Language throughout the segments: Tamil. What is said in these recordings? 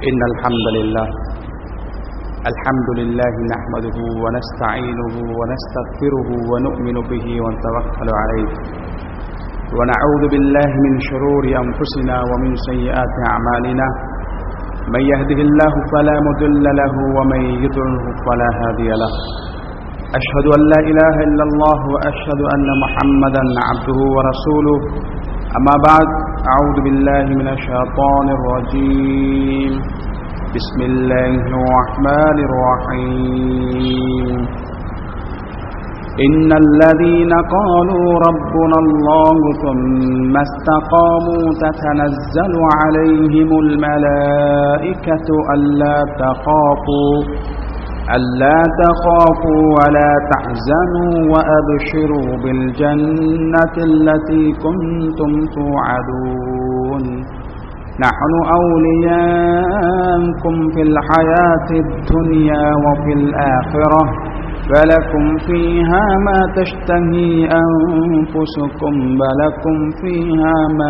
إن الحمد لله الحمد لله نحمده ونستعينه ونستغفره ونؤمن به ونتوكل عليه ونعوذ بالله من شرور أنفسنا ومن سيئات أعمالنا من يهده الله فلا مضل له ومن يضلله فلا هادي له أشهد أن لا إله إلا الله وأشهد أن محمدا عبده ورسوله أما بعد أعوذ بالله من الشيطان الرجيم بسم الله الرحمن الرحيم إن الذين قالوا ربنا الله ثم استقاموا تتنزل عليهم الملائكة ألا تخافوا ألا تخافوا ولا تحزنوا وأبشروا بالجنة التي كنتم توعدون نحن أولياءكم في الحياة الدنيا وفي الآخرة فلكم فيها ما تشتهي أنفسكم ولكم فيها ما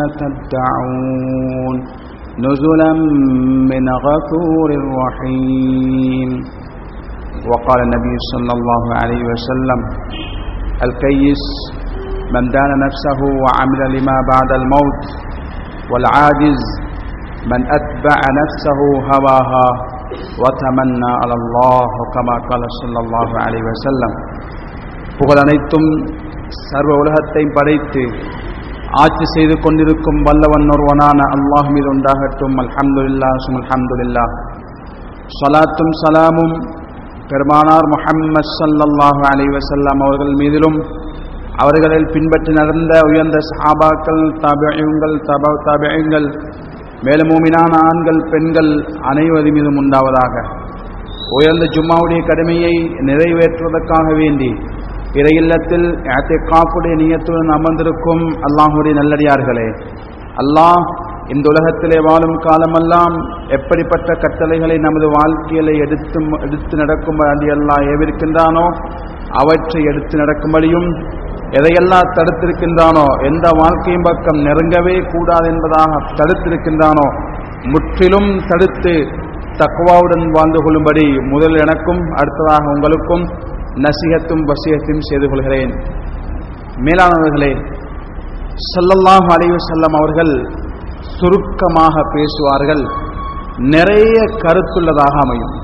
تدعون نزلا من غفور رحيم وقال النبي صلى الله عليه وسلم الكيس من دان نفسه وعمل لما بعد الموت والعاجز من أتبع نفسه هواها وتمنى على الله كما قال صلى الله عليه وسلم புகழ் அனைத்தும் சர்வ உலகத்தையும் படைத்து ஆட்சி செய்து கொண்டிருக்கும் வல்லவன் ஒருவனான அல்லாஹ் மீது உண்டாகட்டும் அல்ஹம்துல்லா சும் அல்ஹம்துல்லா சலாத்தும் சலாமும் பெருமானார் முஹம்மது சல்லல்லாஹு அலி வசல்லாம் அவர்கள் மீதிலும் அவர்களில் பின்பற்றி நடந்த உயர்ந்த சஹாபாக்கள் தபியுங்கள் தப தபியுங்கள் மேலும் மூமினான ஆண்கள் பெண்கள் அனைவரு மீதும் உண்டாவதாக உயர்ந்த ஜும்மாவுடைய கடமையை நிறைவேற்றுவதற்காக வேண்டி பிற இல்லத்தில் காப்புடைய நியத்துடன் அமர்ந்திருக்கும் அல்லாஹுடைய நல்லடியார்களே அல்லாஹ் இந்த உலகத்திலே வாழும் காலமெல்லாம் எப்படிப்பட்ட கட்டளைகளை நமது வாழ்க்கையில எடுத்து எடுத்து நடக்கும்படி எல்லாம் ஏவிருக்கின்றானோ அவற்றை எடுத்து நடக்கும்படியும் எதையெல்லாம் தடுத்திருக்கின்றானோ எந்த வாழ்க்கையும் பக்கம் நெருங்கவே கூடாது என்பதாக தடுத்திருக்கின்றானோ முற்றிலும் தடுத்து தக்குவாவுடன் வாழ்ந்து கொள்ளும்படி முதல் எனக்கும் அடுத்ததாக உங்களுக்கும் நசிகத்தும் வசியத்தையும் செய்து கொள்கிறேன் மேலானவர்களே சல்லல்லாஹ் அலைவு செல்லம் அவர்கள் சுருக்கமாக பேசுவார்கள் நிறைய கருத்துள்ளதாக அமையும்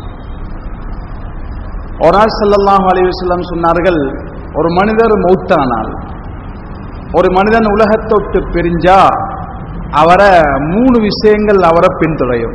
ஒரு நாள் சல்லல்லாஹ் அலைவு செல்லம் சொன்னார்கள் ஒரு மனிதர் மௌத்தானால் ஒரு மனிதன் உலகத்தொட்டு பிரிஞ்சா அவரை மூணு விஷயங்கள் அவரை பின்துறையும்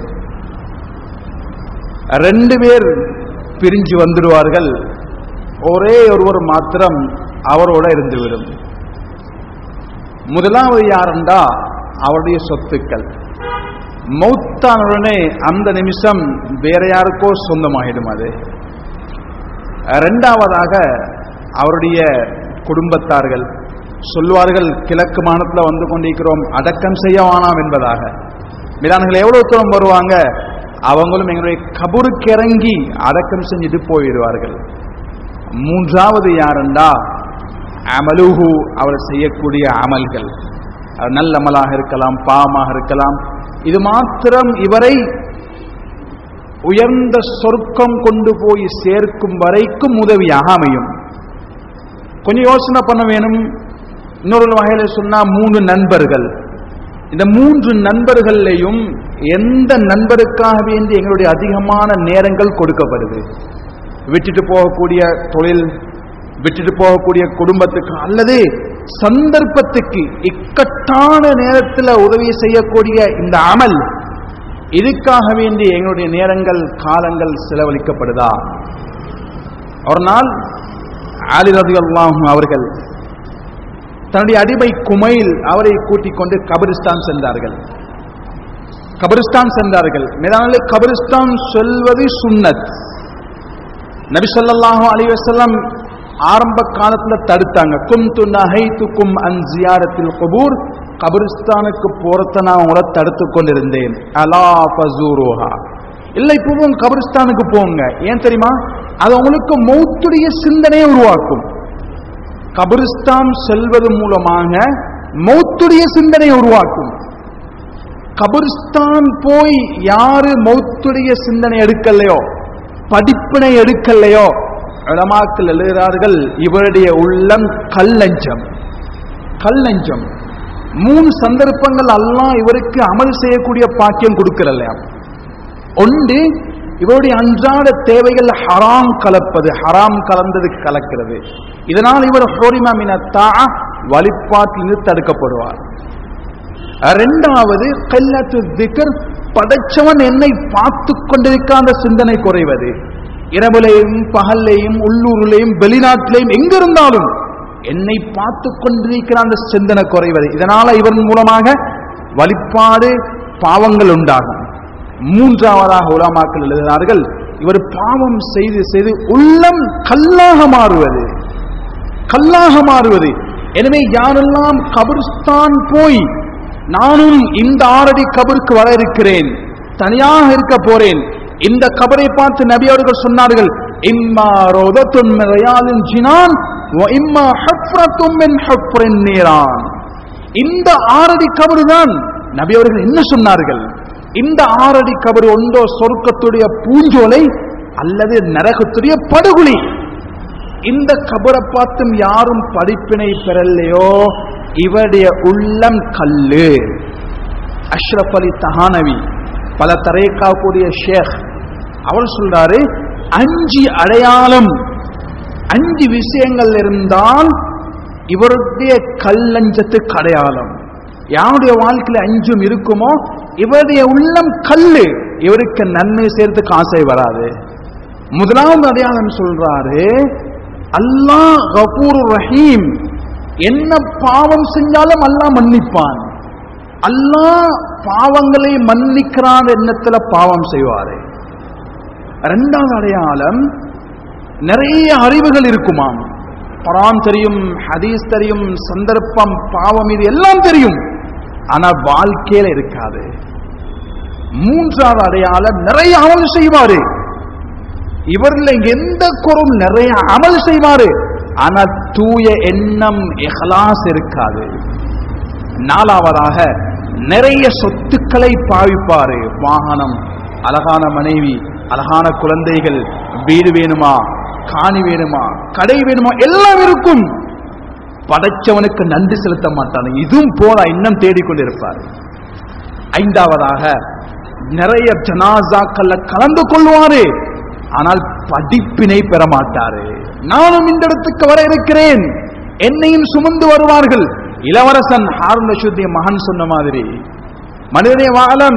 ரெண்டு பேர் பிரிஞ்சு வந்துடுவார்கள் ஒரே ஒருவர் மாத்திரம் அவரோட இருந்துவிடும் முதலாவது யாருண்டா அவருடைய சொத்துக்கள் மௌத்தானுடனே அந்த நிமிஷம் வேற யாருக்கோ சொந்தமாகிடும் அது ரெண்டாவதாக அவருடைய குடும்பத்தார்கள் சொல்லுவார்கள் கிழக்கு மானத்தில் வந்து கொண்டிருக்கிறோம் அடக்கம் செய்ய வேணாம் என்பதாக மிதான்கள் எவ்வளவு தூரம் வருவாங்க அவங்களும் எங்களுடைய கபருக்கு இறங்கி அடக்கம் செஞ்சுட்டு போயிடுவார்கள் மூன்றாவது யாருண்டா அமலுகு அவர் செய்யக்கூடிய அமல்கள் நல்ல அமலாக இருக்கலாம் பாவமாக இருக்கலாம் இது மாத்திரம் இவரை உயர்ந்த சொர்க்கம் கொண்டு போய் சேர்க்கும் வரைக்கும் உதவியாக அமையும் கொஞ்சம் யோசனை பண்ண வேணும் இன்னொரு வகையில சொன்னா மூணு நண்பர்கள் இந்த மூன்று நண்பர்களையும் எந்த நண்பருக்காக வேண்டி எங்களுடைய அதிகமான நேரங்கள் கொடுக்கப்படுது விட்டுட்டு போகக்கூடிய தொழில் விட்டுட்டு போகக்கூடிய குடும்பத்துக்கு அல்லது சந்தர்ப்பத்துக்கு இக்கட்டான நேரத்தில் உதவி செய்யக்கூடிய இந்த அமல் இதுக்காக வேண்டி எங்களுடைய நேரங்கள் காலங்கள் செலவழிக்கப்படுதா ஒரு நாள் ஆலிரதி அல்லாஹும் அவர்கள் தன்னுடைய அடிமை குமையில் அவரை கூட்டிக் கொண்டு கபிரிஸ்தான் சென்றார்கள் கபிரிஸ்தான் சென்றார்கள் மேலான கபிரிஸ்தான் சொல்வது சுன்னத் நபி சொல்லாஹும் அலி வசல்லாம் ஆரம்ப காலத்துல தடுத்தாங்க குந்து நகைத்துக்கும் அன் ஜியாரத்தில் கபூர் கபிரிஸ்தானுக்கு போறத நான் உங்களை தடுத்து கொண்டிருந்தேன் அலா பசூரோஹா இல்லை இப்பவும் கபிரிஸ்தானுக்கு போங்க ஏன் தெரியுமா அது உங்களுக்கு மௌத்துடைய சிந்தனையை உருவாக்கும் கபிரிஸ்தான் செல்வது மூலமாக மௌத்துடைய சிந்தனையை உருவாக்கும் கபிரிஸ்தான் போய் யாரு மௌத்துடைய சிந்தனை எடுக்கலையோ படிப்பினை எடுக்கலையோ உலமாக்கள் எழுதுகிறார்கள் இவருடைய உள்ளம் கல்லஞ்சம் கல்லஞ்சம் மூணு சந்தர்ப்பங்கள் அல்லாஹ் இவருக்கு அமல் செய்யக்கூடிய பாக்கியம் கொடுக்கலையா ஒன்று இவருடைய அன்றாட தேவைகள் ஹராம் கலப்பது ஹராம் கலந்தது கலக்கிறது இதனால் இவர் ஹோரிமாமினத்தா வழிபாட்டிலிருந்து தடுக்கப்படுவார் இரண்டாவது கல்லத்து திகர் படைச்சவன் என்னை பார்த்து கொண்டிருக்காத சிந்தனை குறைவது இரவுலையும் பகல்லையும் உள்ளூர்லையும் வெளிநாட்டிலையும் எங்கிருந்தாலும் என்னை பார்த்து கொண்டிருக்கிற அந்த சிந்தனை குறைவது இதனால இவன் மூலமாக வழிபாடு பாவங்கள் உண்டாகும் மூன்றாவதாக உலமாக்கள் எழுதினார்கள் இவர் பாவம் செய்து செய்து உள்ளம் கல்லாக மாறுவது கல்லாக மாறுவது எனவே யாரெல்லாம் கபிரிஸ்தான் போய் நானும் இந்த ஆறடி கபருக்கு வர இருக்கிறேன் தனியாக இருக்க போறேன் இந்த கபரை பார்த்து நபி அவர்கள் சொன்னார்கள் இம்மா ரோதத்துன் மின் ஜினான் வ இம்மா ஹஃப்ரத்தும் மின் ஹஃப்ரின் நீரான் இந்த ஆறடி கபரு தான் நபி அவர்கள் என்ன சொன்னார்கள் இந்த ஆறடி கபரு ஒன்றோ சொர்க்கத்துடைய பூஞ்சோலை அல்லது நரகத்துடைய படுகுழி இந்த கபரை பார்த்தும் யாரும் படிப்பினை பெறலையோ இவருடைய உள்ளம் கல்லு அஷ்ரப் அலி தஹானவி பல தரேக்காவுடைய ஷேக் அவர் சொல்றாரு அஞ்சு அடையாளம் அஞ்சு விஷயங்கள் இருந்தால் இவருடைய கல்லஞ்சத்துக்கு அடையாளம் யாருடைய வாழ்க்கையில அஞ்சும் இருக்குமோ இவருடைய உள்ளம் கல்லு இவருக்கு நன்மை சேர்த்துக்கு ஆசை வராது முதலாவது அடையாளம் சொல்றாரு அல்லாஹ் கபூர் ரஹீம் என்ன பாவம் செஞ்சாலும் அல்லாஹ் மன்னிப்பான் அல்லாஹ் பாவங்களை மன்னிக்கிறான் எண்ணத்துல பாவம் செய்வாரு இரண்டாவது அடையாளம் நிறைய அறிவுகள் இருக்குமாம் குரான் தெரியும் ஹதீஸ் தெரியும் சந்தர்ப்பம் பாவம் இது எல்லாம் தெரியும் ஆனா வாழ்க்கையில இருக்காது மூன்றாவது அடையாளம் நிறைய அமல் செய்வாரு இவர்ல எந்த குறம் நிறைய அமல் செய்வாரு ஆனா தூய எண்ணம் இஹ்லாஸ் இருக்காது நாலாவதாக நிறைய சொத்துக்களை பாவிப்பாரு வாகனம் அழகான மனைவி அழகான குழந்தைகள் வீடு வேணுமா காணி வேணுமா கடை வேணுமா எல்லாம் இருக்கும் படைச்சவனுக்கு நன்றி செலுத்த மாட்டான் இதுவும் போல இன்னும் தேடிக்கொண்டிருப்பார் ஐந்தாவதாக நிறைய ஜனாசாக்கள்ல கலந்து கொள்வாரு ஆனால் படிப்பினை பெற மாட்டாரு நானும் இந்த இடத்துக்கு வர இருக்கிறேன் என்னையும் சுமந்து வருவார்கள் இளவரசன் ஹாரூன் ரஷீதுடைய மகன் சொன்ன மாதிரி மனிதனே வாழம்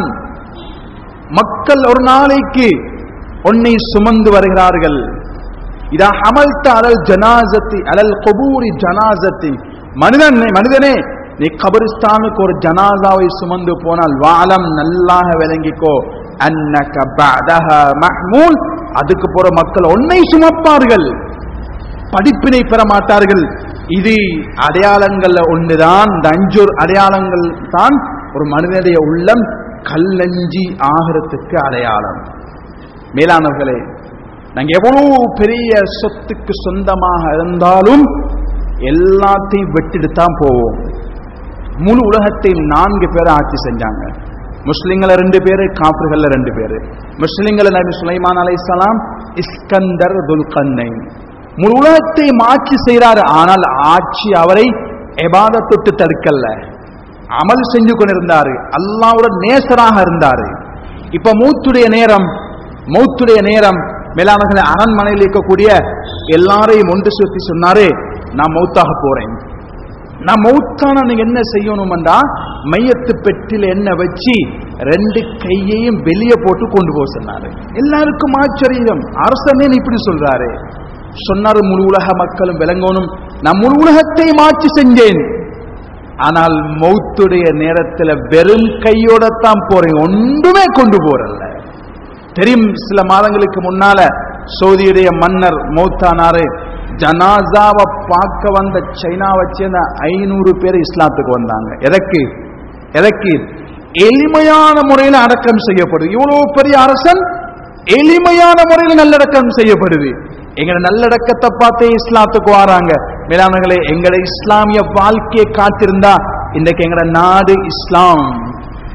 மக்கள் ஒரு நாளைக்கு உன்னை சுமந்து வருகிறார்கள் இதா அமல்த அலல் ஜனாசத்தி அலல் கொபூரி ஜனாசத்தி மனிதன் மனிதனே நீ கபரிஸ்தானுக்கு ஒரு ஜனாசாவை சுமந்து போனால் வாலம் நல்லாக விளங்கிக்கோ அன்னக பஅதஹ மஹ்மூல் அதுக்கு போற மக்கள் ஒன்னை சுமப்பார்கள் படிப்பினை பெற மாட்டார்கள் இது அடையாளங்கள்ல ஒன்றுதான் இந்த அஞ்சூர் அடையாளங்கள் தான் ஒரு மனிதனுடைய உள்ளம் கல்லஞ்சி ஆகிறதுக்கு அடையாளம் மேலானவர்களே நாங்க எவ்வளவு பெரிய சொத்துக்கு சொந்தமாக இருந்தாலும் எல்லாத்தையும் வெட்டிட்டு தான் போவோம் முழு உலகத்தையும் நான்கு பேரை ஆட்சி செஞ்சாங்க முஸ்லிம்கள ரெண்டு பேரு காப்பிர்கள்ல ரெண்டு பேரு முஸ்லிம்கள நபி சுலைமான் அலைஹிஸ்ஸலாம் இஸ்கந்தர் துல்கன்னைன் முழு உலகத்தையும் ஆட்சி செய்கிறாரு ஆனால் ஆட்சி அவரை எபாதத்தொட்டு தடுக்கல்ல அமல் செஞ்சு கொண்டிருந்தாரு அல்லாவோட நேசராக இருந்தாரு இப்ப மூத்துடைய நேரம் மௌத்துடைய நேரம் மேலானவர்களை அரண்மனையில் இருக்கக்கூடிய எல்லாரையும் ஒன்று சுத்தி சொன்னாரு நான் மௌத்தாக போறேன் நான் மௌத்தான நீங்க என்ன செய்யணும்டா மையத்து பெட்டில் என்ன வச்சு ரெண்டு கையையும் வெளியே போட்டு கொண்டு போக சொன்னாரு எல்லாருக்கும் ஆச்சரியம் அரசனே இப்படி சொல்றாரு சொன்னாரு முழு உலக மக்களும் விளங்கணும் நான் முழு உலகத்தையும் ஆட்சி செஞ்சேன் ஆனால் மௌத்துடைய நேரத்துல வெறும் கையோட தான் போறேன் ஒன்றுமே கொண்டு போறல்ல தெரியும் சில மாதங்களுக்கு முன்னால சவுதியுடைய மன்னர் மௌத்தானாரு ஜனாசாவை பார்க்க வந்த சைனாவை சேர்ந்த ஐநூறு பேர் இஸ்லாத்துக்கு வந்தாங்க எதற்கு எதற்கு எளிமையான முறையில் அடக்கம் செய்யப்படுது இவ்வளவு பெரிய அரசன் எளிமையான முறையில் நல்லடக்கம் செய்யப்படுது எங்கட நல்லடக்கத்தை பார்த்தே இஸ்லாத்துக்கு வராங்க மேலானங்களே எங்கட இஸ்லாமிய வாழ்க்கையை காத்திருந்தா இன்றைக்கு எங்கட நாடு இஸ்லாம்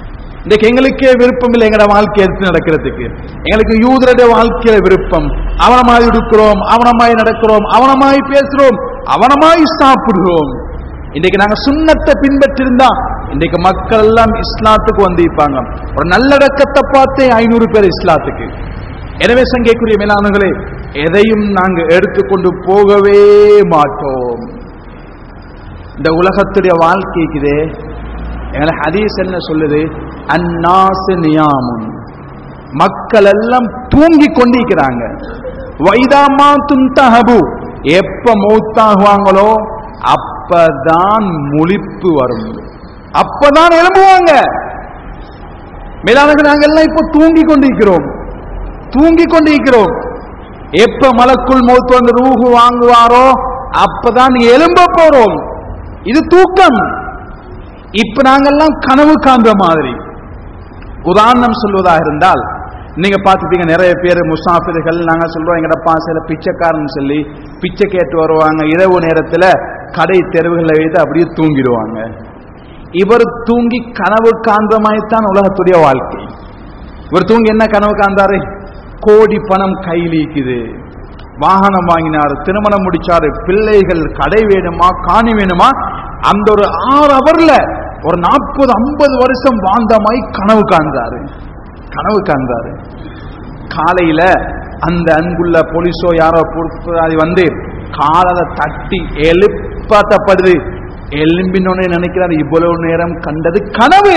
இன்றைக்கு எங்களுக்கே விருப்பம் இல்லை எங்களோட வாழ்க்கை எடுத்து நடக்கிறதுக்கு எங்களுக்கு யூதருடைய வாழ்க்கையில விருப்பம் அவனமாய் இருக்கிறோம் அவனமாய் நடக்கிறோம் அவனமாய் பேசுறோம் அவனமாய் சாப்பிடுறோம் இன்றைக்கு நாங்க சுண்ணத்தை பின்பற்றிருந்தா இன்றைக்கு மக்கள் எல்லாம் இஸ்லாத்துக்கு வந்திருப்பாங்க ஒரு நல்லடக்கத்தை பார்த்தே ஐநூறு பேர் இஸ்லாத்துக்கு எனவே சங்கைக்குரிய மேலானவர்களே எதையும் நாங்க எடுத்துக்கொண்டு போகவே மாட்டோம் இந்த உலகத்துடைய வாழ்க்கைக்குதே எங்களை ஹதீஸ் என்ன சொல்லுது அந்நாசு நியாமுன் மக்கள் எல்லாம் தூங்கி கொண்டிருக்கிறாங்க வைதாமா துந்தஹபு எப்ப மௌத்தாகுவாங்களோ அப்பதான் முழிப்பு வரும் அப்பதான் எழும்புவாங்க மேலானவர்கள் நாங்கள் எல்லாம் இப்போ தூங்கி கொண்டிருக்கிறோம் தூங்கி கொண்டிருக்கிறோம் எப்ப மலக்குள் மௌத்து வந்து ரூஹு வாங்குவாரோ அப்பதான் எழும்ப போறோம் இது தூக்கம் இப்ப நாங்கெல்லாம் கனவு காண்ற மாதிரி உதாரணம் சொல்வதாக இருந்தால் நீங்க பார்த்துப்பீங்க நிறைய பேர் முசாஃபிர்கள் நாங்க சொல்றோம் எங்கட பாசையில பிச்சைக்காரன் சொல்லி பிச்சை கேட்டு வருவாங்க இரவு நேரத்துல கடை தெருவுகளை வைத்து அப்படியே தூங்கிடுவாங்க இவர் தூங்கி கனவு காண்ற மாதிரி தான் உலகத்துடைய வாழ்க்கை இவர் தூங்கி என்ன கனவு காண்றாரு கோடி பணம் கையில் இருக்குது வாகனம் வாங்கினார் திருமணம் முடிச்சாரு பிள்ளைகள் கடை வேணுமா காணி வேணுமா அந்த ஒரு ஆறு அவர்ல ஒரு நாற்பது ஐம்பது வருஷம் வாழ்ந்த மாதிரி கனவு காண்றாரு கனவு காண்றாரு காலையில அந்த அன்புள்ள போலீஸோ யாரோ பொறுப்பாதி வந்து காலல தட்டி எழுப்பாட்டப்படுது எலும்பினோன்னு நினைக்கிறார் இவ்வளவு நேரம் கண்டது கனவு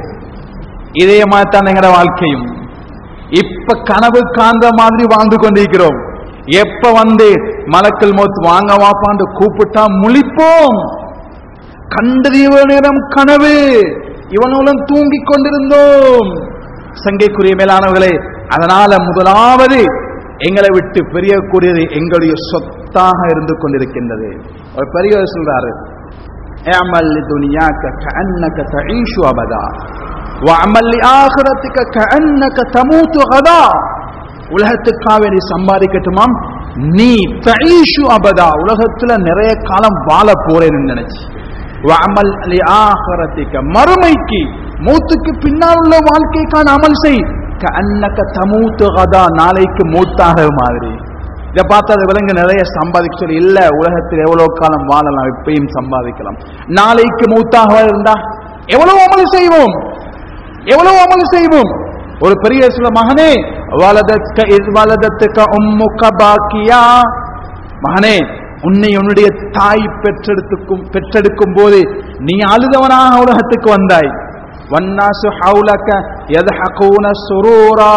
இதே மாதிரி தான் எங்கட வாழ்க்கையும் இப்ப கனவு காண்ற மாதிரி வாழ்ந்து கொண்டிருக்கிறோம் எப்ப வந்து மலக்கல் மோத் வாங்க வாப்பாண்டு கூப்பிட்டா முழிப்போம் கண்டது இவ்வளவு நேரம் கனவு இவனுடன் தூங்கிக் கொண்டிருந்தோம் சங்கைக்குரிய மேலானவர்களே அதனால முதலாவது எங்களை விட்டு பிரியக்கூடியது எங்களுடைய சொத்தாக இருந்து கொண்டிருக்கின்றது ஒரு பெரியவர் சொல்றாரு اعمل لدنياك كأنك تعيش أبدا وعمل لآخرتك كأنك تموت غدا உலகத்துக்காக நீ சம்பாதிக்கட்டுமாம் நீ தஈஷு அபதா உலகத்துல நிறைய காலம் வாழ போறேன்னு நினைச்சு வஅமல் லிஆஹிரத்திக மறுமைக்கு மௌத்துக்கு பின்னால் உள்ள வாழ்க்கைக்கான அமல் செய் கஅன்னக தமூத்து கதா நாளைக்கு மௌத்தாக மாதிரி இதை பார்த்து அது விலங்கு நிறைய சம்பாதிக்க சொல்லி இல்ல உலகத்தில் எவ்வளவு காலம் வாழலாம் இப்பயும் சம்பாதிக்கலாம் நாளைக்கு மௌத்தாக இருந்தா எவ்வளவு அமல் செய்வோம் எவ்வளவு அமல் செய்வோம் ஒரு பெரிய சொல்ல மகனே வலதத்க இஸ் வலதத்துக்க உம்முக பாக்கியா மகனே உன்னை உன்னுடைய தாய் பெற்றெடுத்துக்கும் பெற்றெடுக்கும் போது நீ அழுதவனாக உலகத்துக்கு வந்தாய் வன்னாசு ஹவுலக யதஹகூன சுரூரா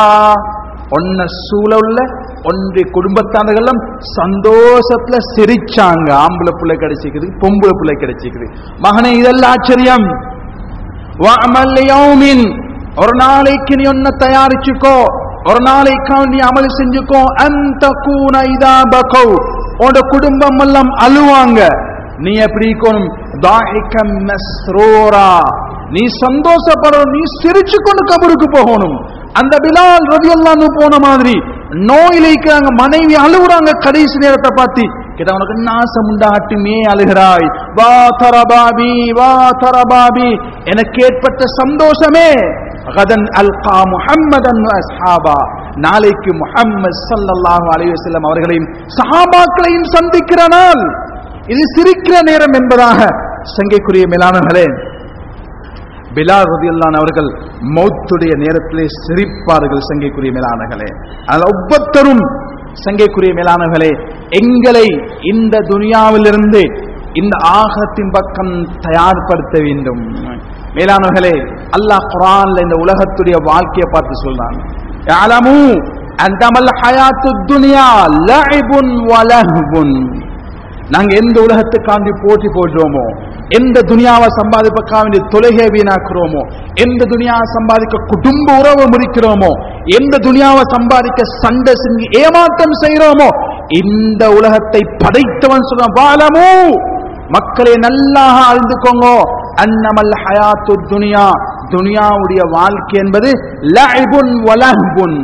ஒன்ன சூழல்ல ஒன்று குடும்பத்தானர்களும் சந்தோஷத்துல சிரிச்சாங்க ஆம்பளை பிள்ளை கிடைச்சிக்குது பொம்பளை பிள்ளை கிடைச்சிக்குது மகனே இதெல்லாம் ஆச்சரியம் வஅமல் யௌமின் ஒரு நாளைக்கு நீ ஒன்ன தயாரிச்சுக்கோ ஒரு நாளைக்கு நீ அமல் செஞ்சுக்கோ அந்த கூன இதா பகௌ உன்னோட குடும்பம் எல்லாம் அழுவாங்க நீ எப்படி இருக்கணும் தாயிகம் மஸ்ரூரா நீ சந்தோஷப்படணும் நீ சிரிச்சு கொண்டு கபருக்கு போகணும் அந்த பிலால் ரதியல்லான்னு போன மாதிரி நோயில இருக்கிறாங்க மனைவி அழுகுறாங்க கடைசி நேரத்தை பார்த்து கிட்ட உனக்கு நாசம் உண்டாட்டுமே அழுகிறாய் வா தரபாபி வா தரபாபி எனக்கு ஏற்பட்ட சந்தோஷமே கதன் அல்கா முஹம்மதன் அஸ்ஹாபா நாளைக்கு முஹம்மது ஸல்லல்லாஹு அலைஹி வஸல்லம் அவர்களையும் சஹாபாக்களையும் சந்திக்கிற நாள் இது சிரிக்கிற நேரம் என்பதாக சங்கைக்குரிய மேலானர்களே பிலால் ரதியல்லான் அவர்கள் மௌத்துடைய நேரத்திலே சிரிப்பார்கள் சங்கைக்குரிய மேலானர்களே அதில் ஒவ்வொருத்தரும் சங்கைக்குரிய மேலானர்களே எங்களை இந்த துனியாவிலிருந்து இந்த ஆகத்தின் பக்கம் தயார்படுத்த வேண்டும் மேலானவர்களே அல்லாஹ் குரான்ல இந்த உலகத்துடைய வாழ்க்கையை பார்த்து சொல்றாங்க யாலமு அந்தமல் ஹயாத்து துனியா லஐபுன் வலஹ்புன் நாங்க எந்த உலகத்துக்காண்டி போட்டி போடுறோமோ எந்த துனியாவை சம்பாதிப்பக்காக தொலைகை வீணாக்குறோமோ எந்த துனியாவை சம்பாதிக்க குடும்ப உறவை முறிக்கிறோமோ எந்த துனியாவை சம்பாதிக்க சண்டை செஞ்சு ஏமாற்றம் செய்யறோமோ இந்த உலகத்தை படைத்தவன் சொல்ல வாழமோ மக்களை நல்லாக அறிந்துக்கோங்க அன்னமல் ஹயாத்து துனியா துனியாவுடைய வாழ்க்கை என்பது லஐபுன் வலஹ்புன்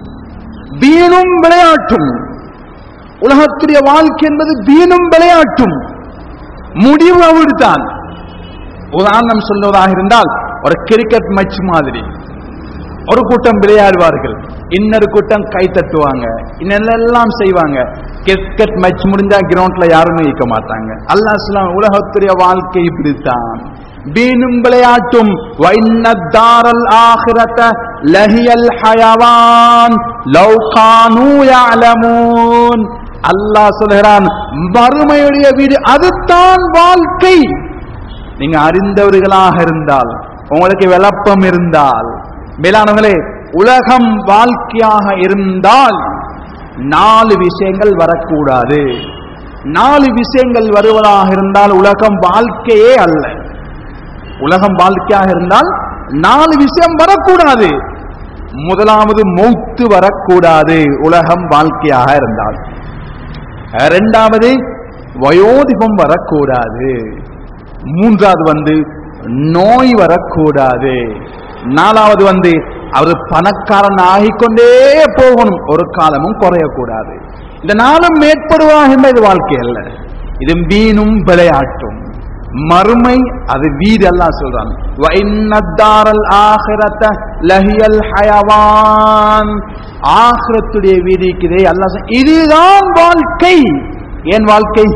வீணும் விளையாட்டும் உலகத்துடைய வாழ்க்கை என்பது வீணும் விளையாட்டும் முடிவு அவிழ்தான் உதாரணம் சொல்வதாக இருந்தால் ஒரு கிரிக்கெட் மேட்ச் மாதிரி ஒரு கூட்டம் விளையாடுவார்கள் இன்னொரு கூட்டம் கை தட்டுவாங்க இன்னெல்லாம் செய்வாங்க கிரிக்கெட் மேட்ச் முடிஞ்சா கிரவுண்ட்ல யாருமே இருக்க மாட்டாங்க அல்லாஹ் சொல்லுவான் உலகத்துடைய வாழ்க்கை இப்படித்தான் வீணும் விளையாட்டும் வைன்னத்தாரல் ஆகிரத லஹியல் ஹயவான் லவ் கானூ யஅலமூன் அல்லாஹ் சொல்கிறான் மறுமையுடைய வீடு அதுதான் வாழ்க்கை நீங்க அறிந்தவர்களாக இருந்தால் உங்களுக்கு விளப்பம் இருந்தால் மேலானவங்களே உலகம் வாழ்க்கையாக இருந்தால் நாலு விஷயங்கள் வரக்கூடாது நாலு விஷயங்கள் வருவதாக இருந்தால் உலகம் வாழ்க்கையே அல்ல உலகம் வாழ்க்கையாக இருந்தால் நாலு விஷயம் வரக்கூடாது முதலாவது மௌத்து வரக்கூடாது உலகம் வாழ்க்கையாக இருந்தால் இரண்டாவது வயோதிபம் வரக்கூடாது மூன்றாவது வந்து நோய் வரக்கூடாது நாலாவது வந்து அவர் பணக்காரன் ஆகிக்கொண்டே போகணும் ஒரு காலமும் குறையக்கூடாது இந்த நாளும் மேற்படுவாக இது வாழ்க்கை அல்ல இது வீணும் விளையாட்டும் மறுமை அது வீடு எல்லாம் சொல்றான் வைன்னத்தாரல் ஆகிரத்த லஹியல் ஹயவான் ஆகிரத்துடைய வீடு இருக்குதே அல்லாஹ் சொல்~ இதுதான் வாழ்க்கை ஏன் வாழ்க்கை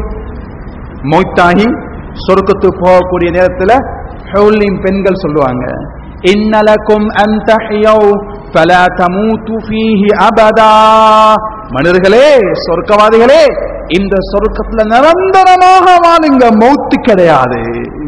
மௌத்தாகி சொர்க்கத்துக்கு போகக்கூடிய நேரத்துல ஹவுலின் பெண்கள் சொல்லுவாங்க இன்னலக்கும் அன் தஹ்யௌ ஃபலா தமூது ஃபீஹி அபதா மனிதர்களே சொர்க்கவாதிகளே இந்த சொர்க்கத்துல நிரந்தரமாக வாழுங்க மௌத்து கிடையாது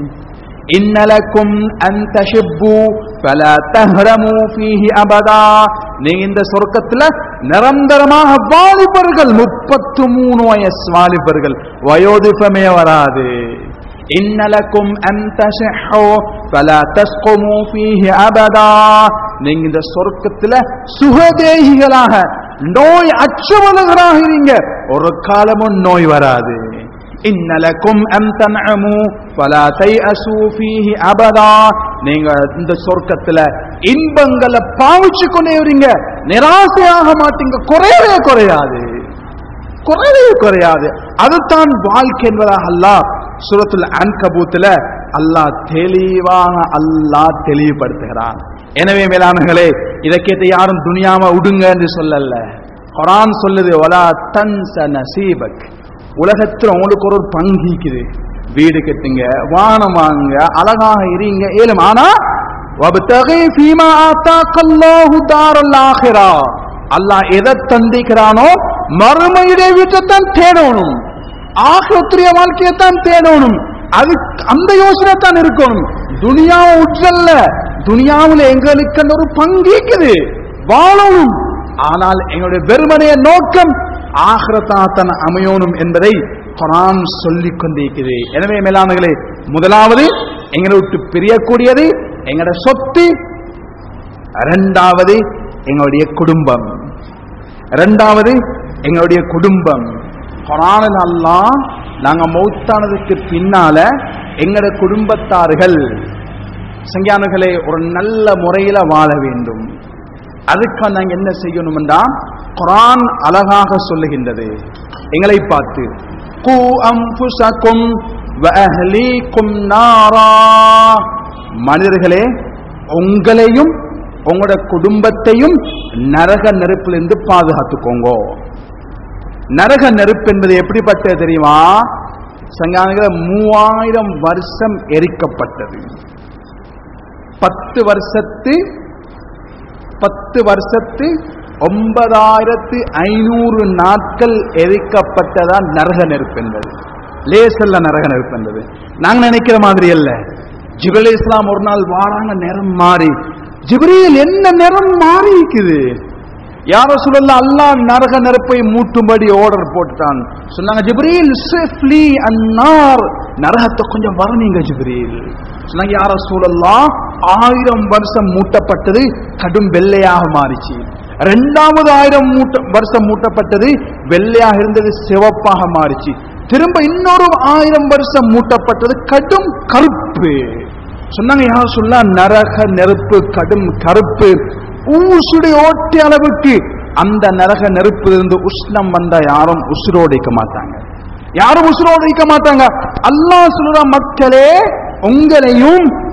இன்னலக்கும் அன் தஷிப்பு ஃபலா தஹ்ரமு ஃபீஹி அபதா நீங்க இந்த சொர்க்கத்துல நிரந்தரமாக வாலிபர்கள் முப்பத்து மூணு வயசு வாலிபர்கள் வயோதிபமே வராது இன்னலக்கும் அன் தஷஹு ஃபலா தஸ்குமு ஃபீஹி அபதா நீங்க இந்த சொர்க்கத்துல சுகதேகிகளாக நோய் அச்சவலகராக இருங்க ஒரு காலமும் நோய் வராது இன்னலக்கும் அன் தன்அமு ஃபலா தைஅசு ஃபீஹி அபதா நீங்க இந்த சொர்க்கத்துல இன்பங்களை பாவிச்சு கொண்டே வரீங்க நிராசையாக மாட்டீங்க குறையவே குறையாது குறையவே குறையாது அதுதான் வாழ்க்கை என்பதாக அல்லாஹ் சூரத்துல் அன்கபூத்துல அல்லாஹ் தெளிவாக அல்லாஹ் தெளிவுபடுத்துகிறான் எனவே மேலானங்களே இதை கேட்டு யாரும் துனியாம விடுங்க என்று சொல்லல குரான் சொல்லுது ஒலா தன்ச நசீபக் உலகத்துல உங்களுக்கு ஒரு ஒரு பங்கு இருக்குது வீடு கட்டுங்க வானம் வாங்க அழகாக இருங்க ஏலும் ஆனா வபத்தகை ஃபீமா ஆத்தாக்கல்லாஹு தாரல் ஆஹிரா அல்லாஹ் எதை தந்திக்கிறானோ மறுமையுடைய வீட்டைத்தான் தேடணும் ஆகிரத்துடைய வாழ்க்கையைத்தான் தேடணும் அது அந்த யோசனை தான் இருக்கணும் துனியாவை உற்றல்ல துனியாவில் எங்களுக்கு அந்த ஒரு பங்கு இருக்குது வாழணும் ஆனால் எங்களுடைய வெறுமனைய நோக்கம் ஆகிரத்தாத்தன் அமையணும் என்பதை குரான் சொல்லிக் கொண்டிருக்கிறது எனவே மேலானங்களே முதலாவது எங்களை விட்டு பிரியக்கூடியது எங்களோட சொத்து இரண்டாவது எங்களுடைய குடும்பம் இரண்டாவது எங்களுடைய குடும்பம் குரானில் அல்லாஹ் நாங்க மௌத்தானதுக்கு பின்னால எங்களோட குடும்பத்தார்கள் சங்கியானுகளே ஒரு நல்ல முறையில வாழ வேண்டும் அதுக்கு நாங்க என்ன செய்யணும்டா குரான் அழகாக சொல்லுகின்றது எங்களை பார்த்து கு அம்புசக்கும் வஅஹ்லீக்கும் நாரா மனிதர்களே உங்களையும் உங்களோட குடும்பத்தையும் நரக நெருப்பிலிருந்து பாதுகாத்துக்கோங்க நரக நெருப்பு என்பது எப்படிப்பட்டது தெரியுமா சங்கானங்கள மூவாயிரம் வருஷம் எரிக்கப்பட்டது பத்து வருஷத்து பத்து வருஷத்து ஒன்பதாயிரத்து ஐநூறு நாட்கள் எரிக்கப்பட்டதான் நரக நெருப்பு என்பது லேசல்ல நரக நெருப்பு என்பது நாங்க நினைக்கிற மாதிரி அல்ல ஜிபல் இஸ்லாம் ஒரு நாள் வாராங்க நிறம் மாறி ஜிப்ரீல் என்ன நிறம் மாறி இருக்குது யார சொல்லல அல்லாஹ் நரக நெருப்பை மூட்டும்படி ஆர்டர் போட்டுட்டான் சொன்னாங்க ஜிப்ரீல் சேஃப்லி அன்னார் நரகத்தை கொஞ்சம் வரனீங்க ஜிப்ரீல் சொன்னாங்க யார சூழல்லாம் ஆயிரம் வருஷம் மூட்டப்பட்டது கடும் வெள்ளையாக மாறிச்சு ரெண்டாவது ஆயிரம் மூட்ட வருஷம் மூட்டப்பட்டது வெள்ளையாக இருந்தது சிவப்பாக மாறிச்சு திரும்ப இன்னொரு ஆயிரம் வருஷம் மூட்டப்பட்டது கடும் கருப்பு சொன்னாங்க யார் சொல்ல நரக நெருப்பு கடும் கருப்பு ஊசுடைய ஓட்டி அளவுக்கு அந்த நரக நெருப்பிலிருந்து உஷ்ணம் வந்தா யாரும் உசுரோடு இருக்க மாட்டாங்க யாரும் உசுரோடு இருக்க மாட்டாங்க அல்லாஹ் சொல்ற மக்களே உங்களையும்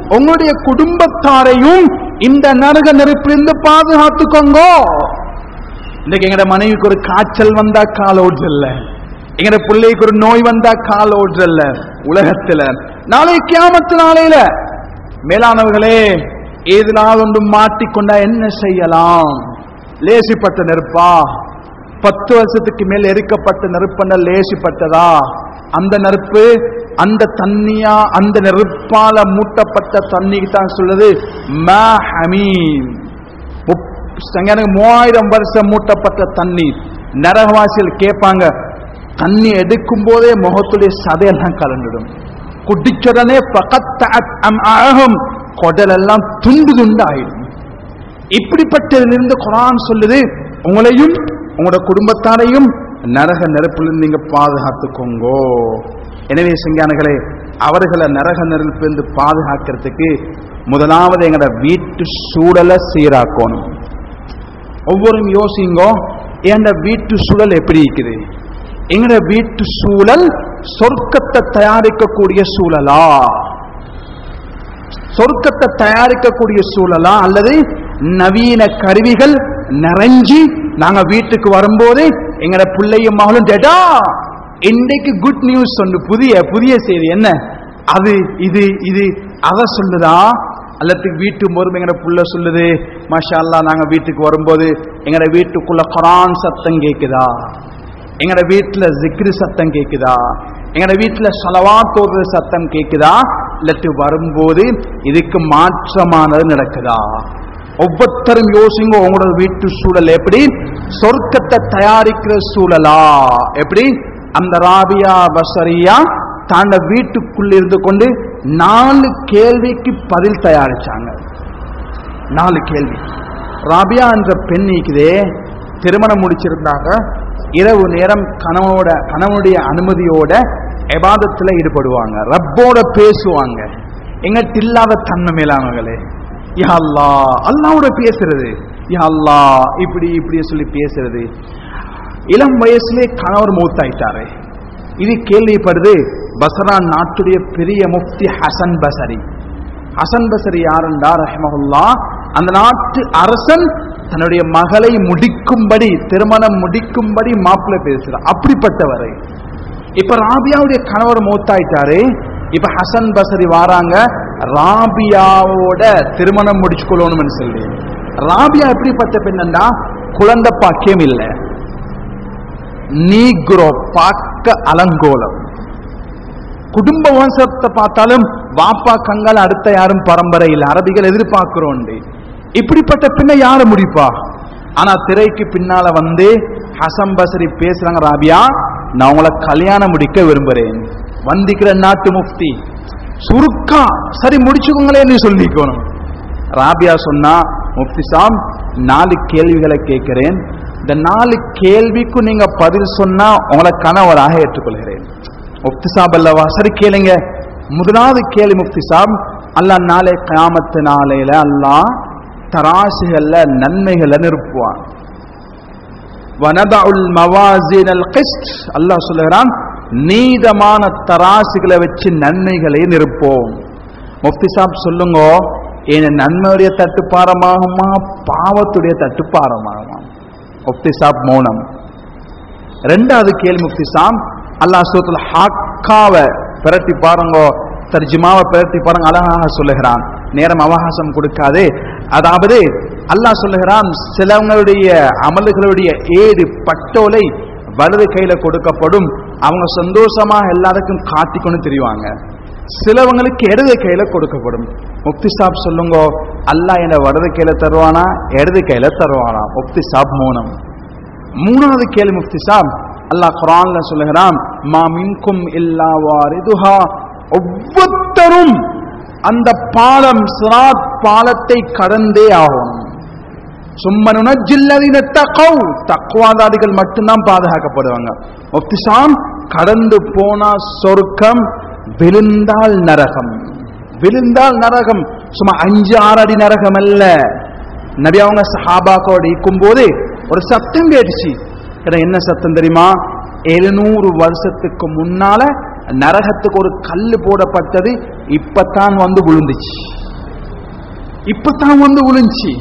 உங்களுடைய குடும்பத்தாரையும் இந்த நரக நெருப்பிலிருந்து பாதுகாத்துக்கோங்க இன்னைக்கு எங்கட மனைவிக்கு ஒரு காய்ச்சல் வந்தா கால் ஓடுறல்ல எங்கட பிள்ளைக்கு ஒரு நோய் வந்தா கால் ஓடுறல்ல உலகத்துல நாளை கியாமத்து நாளையில மேலானவர்களே ஏதினால் ஒன்று மாட்டிக்கொண்டா என்ன செய்யலாம் லேசிப்பட்ட நெருப்பா பத்து வருஷத்துக்கு மேல் எரிக்கப்பட்ட நெருப்பென்ன லேசிப்பட்டதா அந்த நெருப்பு அந்த தண்ணியா அந்த நெருப்பால மூட்டப்பட்ட தண்ணிக்கு தான் சொல்லுது மா ஹமீம் முப்- எனக்கு மூவாயிரம் வருஷம் மூட்டப்பட்ட தண்ணி நரகவாசிகள் கேட்பாங்க தண்ணி எடுக்கும் போதே முகத்துடைய சதையெல்லாம் கலந்துடும் குடிச்சுடனே பக்கத்தாத் அம் அழகும் குடலெல்லாம் துண்டு துண்டு ஆயிடும் இப்படிப்பட்டதிலிருந்து குரான் சொல்லுது உங்களையும் உங்களோட குடும்பத்தாரையும் நரக நெருப்பிலிருந்து நீங்க பாதுகாத்துக்கோங்கோ எனவே சிங்கானங்களே அவர்களை நரக நெருப்பிலிருந்து பாதுகாக்கிறதுக்கு முதலாவது எங்களோட வீட்டு சூழலை சீராக்கணும் ஒவ்வொரு யோசிங்கோ என் வீட்டு சூழல் எப்படி இருக்குது எங்கட வீட்டு சூழல் சொர்க்கத்தை தயாரிக்கக்கூடிய சூழலா சொர்க்கத்தை தயாரிக்கக்கூடிய சூழலா அல்லது நவீன கருவிகள் நிறைஞ்சி நாங்க வீட்டுக்கு வரும்போது எங்கட பிள்ளையும் மகளும் டேடா இன்றைக்கு குட் நியூஸ் ஒன்று புதிய புதிய செய்தி என்ன அது இது இது அத சொல்லுதா அல்லது வீட்டு போது எங்கட புள்ள சொல்லுது மாஷா அல்லாஹ் நாங்க வீட்டுக்கு வரும்போது எங்கட வீட்டுக்குள்ள குரான் சத்தம் கேக்குதா எங்கட வீட்டுல ஜிக்ரு சத்தம் கேக்குதா எங்கட வீட்டுல சலவாத் ஓதுற சத்தம் கேக்குதா இல்லாட்டி வரும்போது இதுக்கு மாற்றமானது நடக்குதா ஒவ்வொருத்தரும் யோசிங்க உங்களோட வீட்டு சூழல் எப்படி சொர்க்கத்தை தயாரிக்கிற சூழலா எப்படி அந்த ராபியா பசரியா தாண்ட வீட்டுக்குள்ள இருந்து கொண்டு நாலு கேள்விக்கு பதில் தயாரிச்சாங்க நாலு கேள்வி ராபியா என்ற பெண் இருக்குதே திருமணம் முடிச்சிருந்தாங்க இரவு நேரம் கணவனோட கணவனுடைய அனுமதியோட எபாதத்துல ஈடுபடுவாங்க ரப்போட பேசுவாங்க எங்கிட்ட இல்லாத தன்மை மேலானவர்களே யா அல்லா அல்லாவோட பேசுறது யா அல்லா இப்படி இப்படி சொல்லி பேசுறது இளம் வயசுலே கணவர் மூத்தாயிட்டாரு இது கேள்விப்படுது பசரா நாட்டுடைய பெரிய முஃப்தி ஹசன் பசரி ஹசன் பசரி யாருண்டா ரஹமஹுல்லா அந்த நாட்டு அரசன் தன்னுடைய மகளை முடிக்கும்படி திருமணம் முடிக்கும்படி மாப்பிள்ளை பேசுறார் அப்படிப்பட்டவரை இப்ப ராபியாவுடைய கணவர் மூத்தாயிட்டாரு இப்ப ஹசன் பசரி வாராங்க ராபியாவோட திருமணம் முடிச்சுக்கொள்ளணும்னு சொல்லி ராபியா எப்படிப்பட்ட பெண்ணண்டா குழந்தை பாக்கியம் இல்லை நீக்ரோ பார்க்க அலங்கோலம் குடும்ப வம்சத்தை பார்த்தாலும் வாப்பா கங்கால் அடுத்த யாரும் பரம்பரை இல்லை அரபிகள் எதிர்பார்க்கிறோம் இப்படிப்பட்ட பின்ன யார முடிப்பா ஆனா திரைக்கு பின்னால வந்து ஹசன் பசரி பேசுறாங்க ராபியா நான் உங்களை கல்யாணம் முடிக்க விரும்புறேன் வந்திக்கிற நாட்டு முஃப்தி சுருக்கா சரி முடிச்சுக்கோங்களேன்னு சொல்லிக்கணும் ராபியா சொன்னா முஃப்தி சாம் நாலு கேள்விகளை கேட்கிறேன் இந்த நாலு கேள்விக்கும் நீங்க பதில் சொன்னா உங்களை கணவராக ஏற்றுக்கொள்கிறேன் முஃப்தி சாப் அல்லவா சரி கேளுங்க முதலாவது கேள்வி முஃப்தி சாப் அல்லாஹ் நாளை கியாமத்து நாளையில அல்லாஹ் தராசுகள்ல நன்மைகளை நிறுப்புவான் வனதஉல் மவாசினல் கிஸ்ட் அல்லாஹ் சொல்லுகிறான் நீதமான தராசுகளை வச்சு நன்மைகளை நிறுப்போம் முஃப்தி சாப் சொல்லுங்க என் நன்மையுடைய தட்டுப்பாரமாகுமா பாவத்துடைய தட்டுப்பாரமாகுமா முஃப்தி சாப் மௌனம் ரெண்டாவது கேள்வி முஃப்தி சாம் அல்லாஹ் சூத்துல ஹாக்காவை பிரட்டி பாருங்க தர்ஜிமாவை பிரட்டி பாருங்க அழகாக சொல்லுகிறான் நேரம் அவகாசம் கொடுக்காது அதாவது அல்லாஹ் சொல்லுகிறான் சிலவங்களுடைய அமல்களுடைய ஏடு பட்டோலை வலது கையில கொடுக்கப்படும் அவங்க சந்தோஷமா எல்லாருக்கும் காட்டிக்கொண்டு தெரிவாங்க சிலவங்களுக்கு இடது கையில கொடுக்கப்படும் முக்தி சாப் சொல்லுங்க அல்லாஹ் என்ன வலது கையில தருவானா இடது கையில தருவானா முக்தி சாப் மௌனம் மூணாவது கேள்வி முஃப்தி சாப் அல்லாஹ் குரான்ல சொல்லுகிறான் மா மின்கும் இல்லா வாரிதுஹா ஒவ்வொருத்தரும் அந்த பாலம் சிராத் பாலத்தை கடந்தே ஆகணும் சும்மனுன ஜில்லதின தகவ் தக்குவாதாதிகள் மட்டும்தான் பாதுகாக்கப்படுவாங்க முஃப்தி சாம் கடந்து போனா சொர்க்கம் விழுந்தால் நரகம் விழுந்தால் நரகம் சும்மா அஞ்சு ஆறு அடி நரகம் அல்ல நபி அவங்க சஹாபாக்கோடு இருக்கும் போது ஒரு சத்தம் கேட்டுச்சு ஏன்னா என்ன சத்தம் தெரியுமா எழுநூறு வருஷத்துக்கு முன்னால நரகத்துக்கு ஒரு கல்லு போடப்பட்டது இப்பத்தான் வந்து விழுந்துச்சு இப்பதான் வந்து விழுந்துச்சு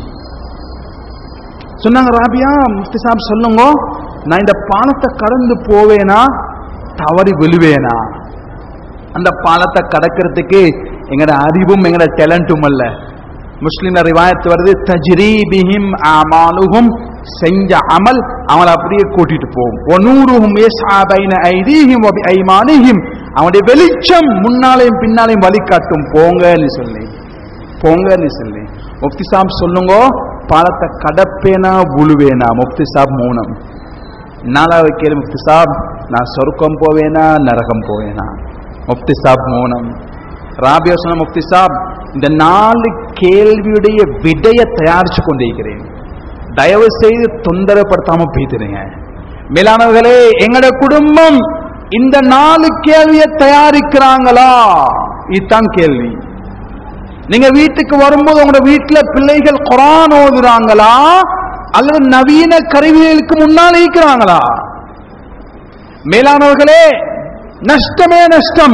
சொன்னாங்க ராபியா முஃப்தி சாப் சொல்லுங்க நான் இந்த பாலத்தை கடந்து போவேனா தவறி விழுவேனா அந்த பாலத்தை கடக்கிறதுக்கு எங்கட அறிவும் எங்கட டேலண்ட்டும் அல்ல முஸ்லிம் ரிவாயத்து வருது தஜ்ரீபிஹிம் அமாலுஹும் செஞ்ச அமல் அவங்களை அப்படியே கூட்டிட்டு போகும் ஒனூருஹும் யஸ்ஆ பைன ஐதீஹிம் வ பிஐமானிஹிம் அவனுடைய வெளிச்சம் முன்னாலையும் பின்னாலையும் வழிகாட்டும் போங்கன்னு சொல்லி போங்கன்னு சொல்லி முஃப்தி சாப் சொல்லுங்க பாலத்தை கடப்பேனா உழுவேனா முஃப்தி சாப் மௌனம் நாலாவது கேள்வி முஃப்தி சாப் நான் சொர்க்கம் போவேனா நரகம் போவேனா முஃப்தி சாப் மௌனம் ராபியா சொன்ன முஃப்தி சாப் இந்த நாலு கேள்வியுடைய விடையை தயாரிச்சு கொண்டிருக்கிறேன் தயவு செய்து தொந்தரப்படுத்தாம பேசுறீங்க மேலானவர்களே எங்கட குடும்பம் இந்த நாலு கேள்வியை தயாரிக்கிறாங்களா இதுதான் கேள்வி நீங்க வீட்டுக்கு வரும்போது உங்களோட வீட்டுல பிள்ளைகள் குரான் ஓதுறாங்களா அல்லது நவீன கருவிகளுக்கு முன்னால் இருக்கிறாங்களா மேலானவர்களே நஷ்டமே நஷ்டம்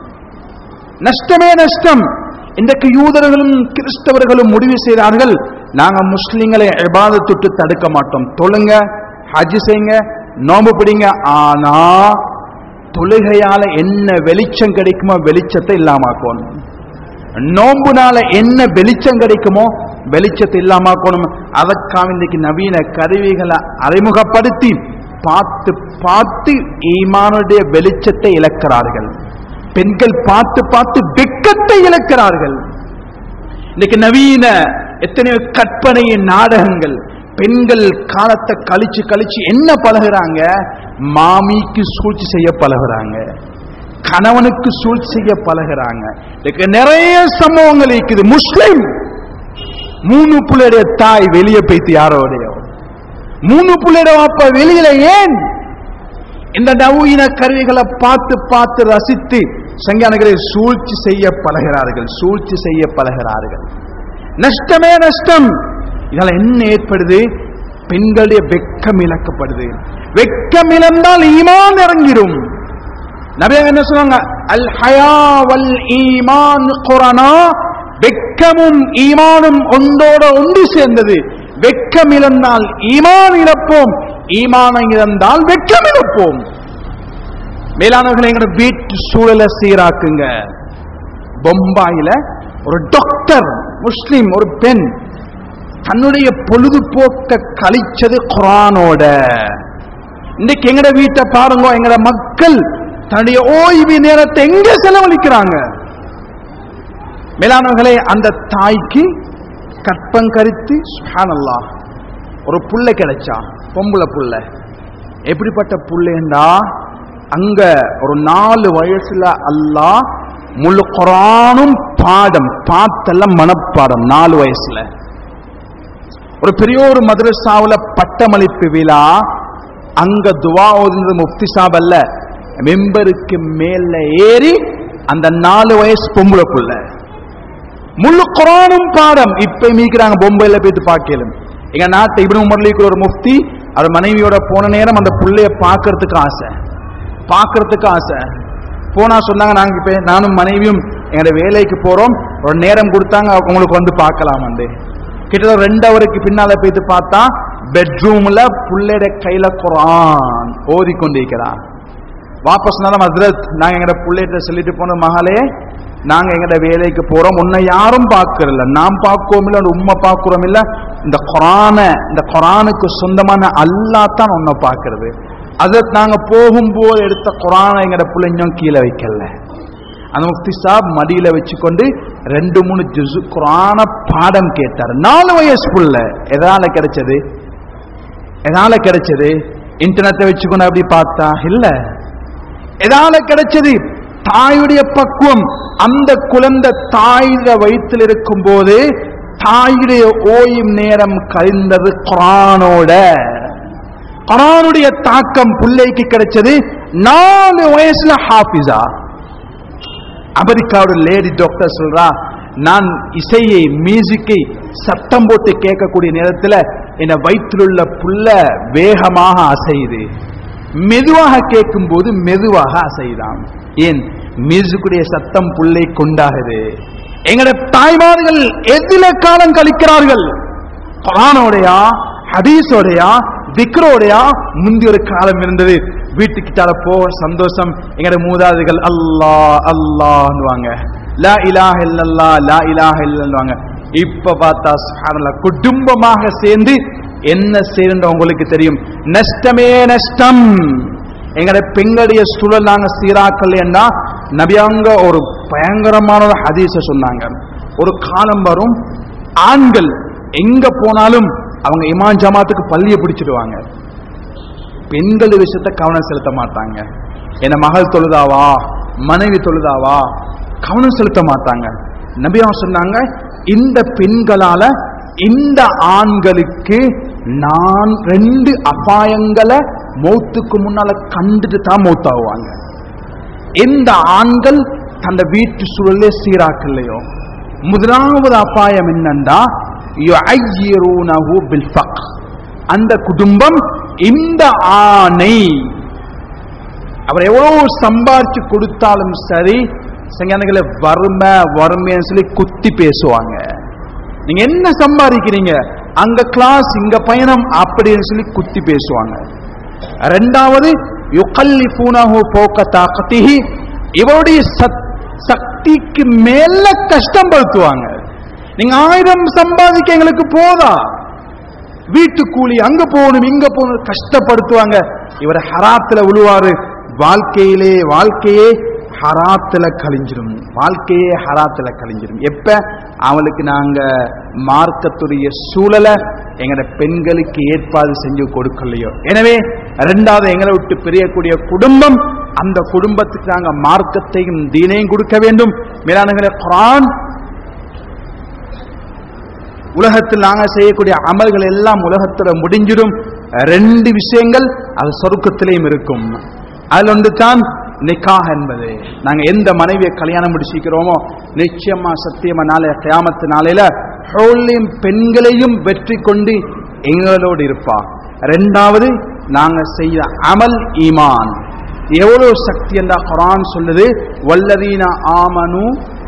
நஷ்டமே நஷ்டம் இன்றைக்கு யூதர்களும் கிறிஸ்தவர்களும் முடிவு செய்தார்கள் நாங்க முஸ்லிம்களை இபாதத்துட்டு தடுக்க மாட்டோம் தொழுங்க ஹஜ் செய்யுங்க நோம்பு பிடிங்க ஆனா தொழுகையால என்ன வெளிச்சம் கிடைக்குமோ வெளிச்சத்தை இல்லாமக்கணும் நோம்புனால என்ன வெளிச்சம் கிடைக்குமோ வெளிச்சத்தை இல்லாமக்கணும் அதற்காக இன்றைக்கு நவீன கருவிகளை அறிமுகப்படுத்தி பார்த்து பார்த்து ஈமானுடைய வெளிச்சத்தை இழக்கிறார்கள் பெண்கள் பார்த்து பார்த்து வெக்கத்தை இழக்கிறார்கள் இன்னைக்கு நவீன எத்தனையோ கற்பனையின் நாடகங்கள் பெண்கள் காலத்தை கழிச்சு கழிச்சு என்ன பழகுறாங்க மாமிக்கு சூழ்ச்சி செய்ய பழகுறாங்க கணவனுக்கு சூழ்ச்சி செய்ய பழகுறாங்க இதுக்கு நிறைய சம்பவங்கள் இருக்குது முஸ்லிம் மூணு பிள்ளைடைய தாய் வெளியே போய்த்து யாரோடைய மூணு பிள்ளைയുടെ வாப்பா வெளியில ஏன் இந்த நவீன கருவிகளை பார்த்து பார்த்து ரசித்து சங்கியானங்களை சூழ்ச்சி செய்ய பழகிறார்கள் சூழ்ச்சி செய்ய பழகிறார்கள் நஷ்டமே நஷ்டம் இதனால என்ன ஏற்படுது பெண்களுடைய வெக்கம் இழக்கப்படுது வெக்கம் இழந்தால் ஈமான் இறங்கிடும் நபியாக என்ன சொன்னாங்க அல் ஹயா வல் ஈமான் குரானா வெக்கமும் ஈமானும் ஒன்றோட ஒன்று சேர்ந்தது வெக்கம் இழந்தால் ஈமான் இழப்போம் ஈமானை இழந்தால் வெக்கம் இழப்போம் மேலானவர்களை எங்களோட வீட்டு சூழலை சீராக்குங்க பொம்பாயில ஒரு டாக்டர் முஸ்லிம் ஒரு பெண் தன்னுடைய பொழுதுபோக்க கழிச்சது குரானோட இன்னைக்கு எங்கட வீட்டை பாருங்க எங்கட மக்கள் தன்னுடைய ஓய்வு நேரத்தை எங்க செலவழிக்கிறாங்க மேலானவர்களே அந்த தாய்க்கு கற்பம் கருத்து சுஹானல்லா ஒரு புள்ள கிடைச்சா பொம்பளை புள்ள எப்படிப்பட்ட புள்ளேண்டா அங்க ஒரு நாலு வயசுல அல்லாஹ் முழு குரானும் பாடம் பார்த்தெல்லாம் மனப்பாடம் நாலு வயசுல ஒரு பெரிய ஒரு மதரசாவுல பட்டமளிப்பு விழா அங்க துவா ஓதுனது முஃப்தி சாப் அல்ல மெம்பருக்கு மேல ஏறி அந்த நாலு வயசு பொம்பளை புள்ள முழு குரானும் பாடம் இப்ப மீக்கிறாங்க பொம்பையில போயிட்டு பார்க்கலும் எங்க நாட்டு இப்னு உமர்லிக்கு ஒரு முஃப்தி அவர் மனைவியோட போன நேரம் அந்த புள்ளைய பார்க்கறதுக்கு ஆசை பார்க்கறதுக்கு ஆசை போனா சொன்னாங்க நாங்க இப்ப நானும் மனைவியும் எங்களோட வேலைக்கு போறோம் ஒரு நேரம் கொடுத்தாங்க உங்களுக்கு வந்து பார்க்கலாம் வந்து கிட்டத்தட்ட ரெண்டு அவருக்கு பின்னால போயிட்டு பார்த்தா பெட்ரூம்ல புள்ளையோட கையில குரான் ஓதி கொண்டிருக்கிறான் வாபஸ் நேரம் ஹஸ்ரத் நாங்க எங்கட பிள்ளைகிட்ட சொல்லிட்டு போன மகளே நாங்க எங்கட வேலைக்கு போறோம் உன்னை யாரும் பார்க்கறதில்ல நாம் பார்க்கவும் இல்ல அந்த உண்மை பார்க்கிறோம் இல்ல இந்த குரான இந்த குரானுக்கு சொந்தமான அல்லா தான் உன்னை பார்க்கிறது அதற்கு நாங்க போகும்போது எடுத்த குரானை எங்கட பிள்ளைங்களும் கீழே வைக்கல அந்த முஃப்தி சாப் மடியில வச்சுக்கொண்டு ரெண்டு மூணு ஜுசு குரான பாடம் கேட்டார் நாலு வயசு புள்ள எதால கிடைச்சது எதால கிடைச்சது இன்டர்நெட்டை வச்சுக்கொண்டு அப்படி பார்த்தா இல்ல எதால கிடைச்சது தாயுடைய பக்குவம் அந்த குழந்தை தாயிட வயிற்றில் இருக்கும் போது தாயுடைய ஓயும் நேரம் கழிந்தது குரானோட குரானுடைய தாக்கம் பிள்ளைக்கு கிடைச்சது நாலு வயசுல ஹாஃபிஸா அமெரிக்காவோட லேடி டாக்டர் சொல்றா நான் இசையை மியூசிக்கை சத்தம் போட்டு கேட்கக்கூடிய நேரத்தில் என் வயிற்றிலுள்ள புல்ல வேகமாக அசையுது மெதுவாக கேட்கும்போது மெதுவாக அசைதான் ஏன் மியூசிக்குடைய சத்தம் புல்லை கொண்டாகுது எங்களுடைய தாய்மார்கள் எதில காலம் கழிக்கிறார்கள் குரானோடையா ஹதீஸோடையா திக்ரோடையா முந்தி ஒரு காலம் இருந்தது வீட்டுக்கிட்டால போ சந்தோஷம் எங்கட மூதாதைகள் அல்லாஹ் அல்லாஹ்னுவாங்க லா இலாஹ இல்லல்லா லா இலாஹ இல்லல்லுவாங்க இப்ப பார்த்தா சுப்ஹானல்லாஹ் குடும்பமாக சேர்ந்து என்ன செய்யற உங்களுக்கு தெரியும் நஷ்டமே நஷ்டம் எங்கட பெண்களுடைய சூழல் நாங்க சீராக்கலைன்னா நபியாங்க ஒரு பயங்கரமான ஒரு ஹதீஸ சொன்னாங்க ஒரு காலம் வரும் ஆண்கள் எங்க போனாலும் அவங்க இமான் ஜமாத்துக்கு பள்ளியை பிடிச்சிடுவாங்க பெண்கள் விஷயத்த கவனம் செலுத்த மாட்டாங்க என்ன மகள் தொழுதாவா மனைவி தொழுதாவா கவனம் செலுத்த மாட்டாங்க நபியா சொன்னாங்க இந்த பெண்களால இந்த ஆண்களுக்கு நான் ரெண்டு அபாயங்களை மௌத்துக்கு முன்னால கண்டுட்டு தான் மௌத்தாகுவாங்க எந்த ஆண்கள் தந்த வீட்டு சூழலே சீராக்கலையோ முதலாவது அபாயம் என்னண்டா யுஐயிரூனஹு பில் ஃபக்ர். அந்த குடும்பம் இந்த ஆணை அவர் எவ்வளவு சம்பாரிச்சு கொடுத்தாலும் சரி சங்கங்களை வறுமை வறுமைன்னு சொல்லி குத்தி பேசுவாங்க நீங்க என்ன சம்பாதிக்கிறீங்க அங்க கிளாஸ் இங்க பயணம் அப்படின்னு சொல்லி குத்தி பேசுவாங்க ரெண்டாவது யுகல்லிஃபூனஹு ஃபோக தாக்கத்திஹி இவருடைய சத்- சக்திக்கு மேல கஷ்டப்படுத்துவாங்க நீங்க ஆயிரம் சம்பாதிக்க எங்களுக்கு போதா வீட்டு கூலி அங்க போகணும் இங்க போகணும் கஷ்டப்படுத்துவாங்க இவர் ஹராத்துல விழுவாரு வாழ்க்கையிலே வாழ்க்கையே ஹராத்துல கழிஞ்சிரும் வாழ்க்கையே ஹராத்துல கழிஞ்சிரும் எப்ப அவளுக்கு நாங்க மார்க்கத்துடைய சூழலை எங்கட பெண்களுக்கு ஏற்பாடு செஞ்சு கொடுக்கலையோ எனவே ரெண்டாவது எங்களை விட்டு பிரியக்கூடிய குடும்பம் அந்த குடும்பத்துக்கு நாங்க மார்க்கத்தையும் தீனையும் கொடுக்க வேண்டும் மேலானங்களே குரான் உலகத்தில் நாங்க செய்யக்கூடிய அமல்கள் எல்லாம் உலகத்துல முடிஞ்சிடும் ரெண்டு விஷயங்கள் அது சொர்க்கத்திலேயும் இருக்கும் அதுல ஒன்று தான் நிக்காஹ் என்பது நாங்க எந்த மனைவியை கல்யாணம் முடிச்சிக்கிறோமோ நிச்சயமா சத்தியமா நாளைய கியாமத்து நாளையில ஹோலியும் பெண்களையும் வெற்றி கொண்டு எங்களோடு இருப்பா ரெண்டாவது நாங்க செய்ய அமல் ஈமான் எவ்வளவு சக்தி என்ற குரான் சொல்லுது வல்லதீன ஆமனு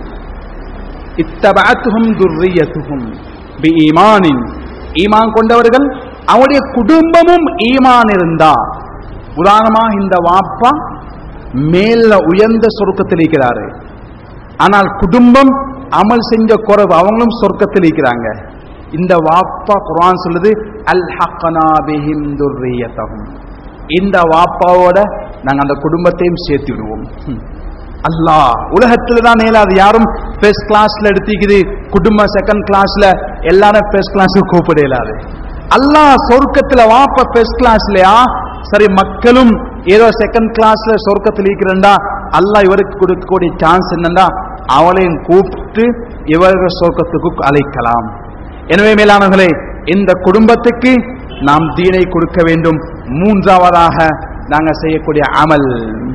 இத்தபாத்துஹும் துர்ரியத்துஹும் பி ஈமானின் ஈமான் கொண்டவர்கள் அவருடைய குடும்பமும் ஈமான் இருந்தா உதாரணமாக இந்த வாப்பா மேல உயர்ந்த சொர்க்கத்தில் இருக்கிறாரு ஆனால் குடும்பம் அமல் செஞ்ச குறைவு அவங்களும் சொர்க்கத்தில் இருக்கிறாங்க இந்த வாப்பா குர்ஆன் சொல்லுது அல் ஹக்கனா பிஹிம் துர்ரியத்தஹும் இந்த வாப்பாவோட நாங்க அந்த குடும்பத்தையும் சேர்த்து விடுவோம் ஹம். அல்லாஹ் உலகத்துல தான் நேராது யாரும் ஃபர்ஸ்ட் கிளாஸ்ல எடுத்துக்குது குடும்ப செகண்ட் கிளாஸ்ல எல்லாரும் ஃபர்ஸ்ட் கிளாஸ்க்கு கூப்பிட இயலாது அல்லாஹ் சொர்க்கத்துல வாப்ப ஃபர்ஸ்ட் கிளாஸ்லயா சரி மக்களும் ஏதோ செகண்ட் கிளாஸ்ல சொர்க்கத்தில் இருக்கிறண்டா அல்லாஹ் இவருக்கு கொடுக்கக்கூடிய சான்ஸ் என்னன்னா அவளையும் கூப்பிட்டு இவர்கள் சொர்க்கத்துக்கு அழைக்கலாம் எனவே மேலானவர்களே இந்த குடும்பத்துக்கு நாம் தீனை கொடுக்க வேண்டும் மூன்றாவதாக நாங்க செய்யக்கூடிய அமல்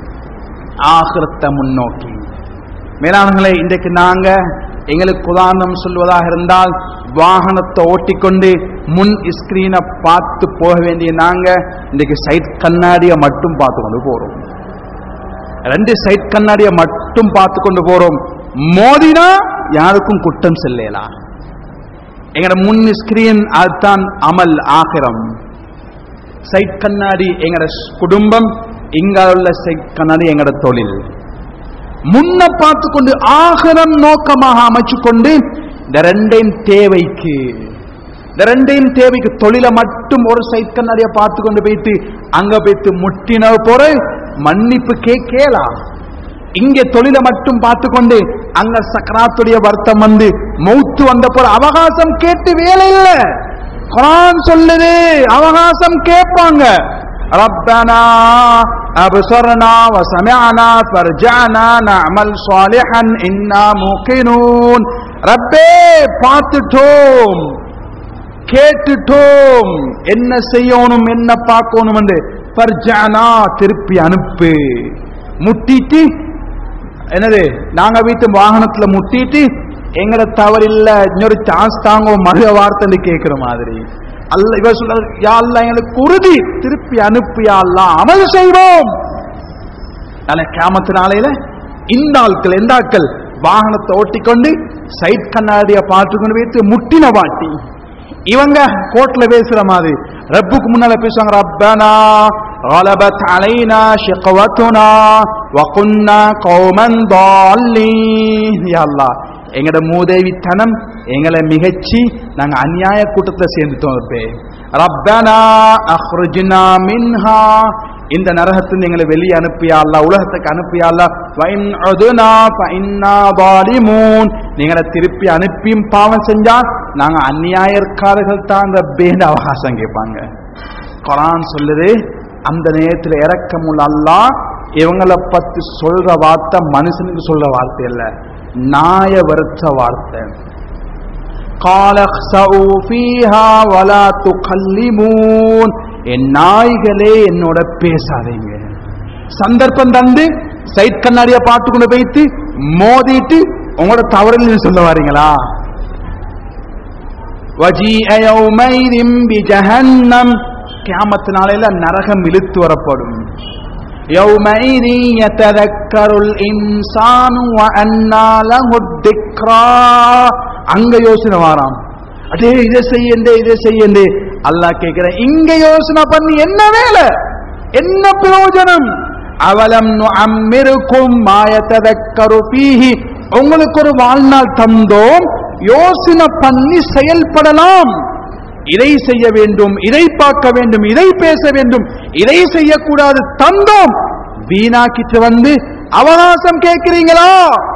ஆகிரத்தை முன்னோக்கி மேலானங்களே இன்றைக்கு நாங்க எங்களுக்கு உதாரணம் சொல்வதாக இருந்தால் வாகனத்தை ஓட்டிக்கொண்டு முன் ஸ்கிரீனை பார்த்து போக வேண்டிய நாங்க இன்றைக்கு சைட் கண்ணாடியை மட்டும் பார்த்து கொண்டு போறோம் ரெண்டு சைட் கண்ணாடியை மட்டும் பார்த்து கொண்டு போறோம் மோதினா யாருக்கும் குற்றம் செல்லலாம் எங்கட முன் ஸ்கிரீன் அதுதான் அமல் ஆகிரம் சைட் கண்ணாடி எங்கட குடும்பம் இங்க உள்ள சைட் கண்ணாடி எங்கட தொழில் முன்ன பார்த்து கொண்டு ஆகரம் நோக்கமாக அமைச்சு கொண்டு இந்த ரெண்டையும் தேவைக்கு இந்த ரெண்டையும் தேவைக்கு தொழிலை மட்டும் ஒரு சைட் கண்ணாடியை பார்த்து கொண்டு போயிட்டு அங்க போயிட்டு முட்டின போற மன்னிப்பு கேட்கலாம் இங்கே தொழிலை மட்டும் பார்த்து கொண்டு அங்க சக்கராத்துடைய வருத்தம் வந்து மௌத்து வந்த போற அவகாசம் கேட்டு வேலை இல்ல குரான் சொல்லுது அவகாசம் கேட்பாங்க ربنا أبصرنا وسمعنا فرجعنا نعمل صالحا إنا موقنون ரப்பே பார்த்துட்டோம் கேட்டுட்டோம் என்ன செய்யணும் என்ன பார்க்கணும் என்று பர்ஜானா திருப்பி அனுப்பு முட்டிட்டு என்னது நாங்க வீட்டு வாகனத்துல முட்டிட்டு எங்கட தவறில்ல இன்னொரு சான்ஸ் தாங்க மறு வார்த்தை கேட்கிற மாதிரி அல்ல இவர் சொல்ற யா அல்லாஹ் எங்களுக்கு உறுதி திருப்பி அனுப்பி யா அல்லாஹ் அமல் செய்வோம் நாளை கியாமத்து நாளையில இந்த ஆட்கள் எந்த ஆட்கள் வாகனத்தை ஓட்டிக்கொண்டு சைட் கண்ணாடிய பார்த்து கொண்டு வைத்து முட்டின வாட்டி இவங்க கோர்ட்ல பேசுற மாதிரி ரப்புக்கு முன்னால பேசுவாங்க ரப்பனா غلبت علينا شقوتنا وكنا قوما ضالين يا الله எங்கட மூதேவித்தனம் எங்களை மிகச்சி நாங்க அநியாய கூட்டத்துல சேர்ந்துட்டோம் ரப்பே ரப்பனா அஹ்ருஜ்னா மின்ஹா இந்த நரகத்திலிருந்து எங்களை வெளியே அனுப்பியா அல்லா உலகத்துக்கு அனுப்பியா அல்லா வைன் அதுனா ஃபைன்னா பாலிமூன் நீங்களை திருப்பி அனுப்பியும் பாவம் செஞ்சா நாங்க அந்நியாயக்காரர்கள் தான் ரப்பேன்னு அவகாசம் கேட்பாங்க குரான் சொல்லுது அந்த நேரத்தில் இறக்கமுள்ள அல்லாஹ் இவங்களை பத்தி சொல்ற வார்த்தை மனுஷனுக்கு சொல்ற வார்த்தை இல்ல நாய வருத்த வார்த்தை قال اخسئوا فيها ولا تكلمون என் நாய்களே என்னோட பேசாதீங்க சந்தர்ப்பம் தந்து சைட் கண்ணாடிய பார்த்து கொண்டு வைத்து மோதிட்டு உங்களோட தவறில் சொல்ல வாரீங்களா وجيء يومئذ بجهنم கியாமத்து நாளையில நரகம் இழுத்து வரப்படும் يومئذ يتذكر الإنسان وأنى له الذكرى அங்க யோசனை வாராம் அடே இதை செய்யண்டே இதை செய்யண்டே அல்லாஹ் கேட்கிற இங்க யோசனை பண்ணி என்ன வேலை என்ன பிரயோஜனம் அவலம் அம்மிருக்கும் மாயத்ததக்கரு பீஹி உங்களுக்கு ஒரு வாழ்நாள் தந்தோம் யோசனை பண்ணி செயல்படலாம் இதை செய்ய வேண்டும் இதை பார்க்க வேண்டும் இதை பேச வேண்டும் இதை செய்யக்கூடாது தந்தோம் வீணாக்கிட்டு வந்து அவகாசம் கேட்கிறீங்களா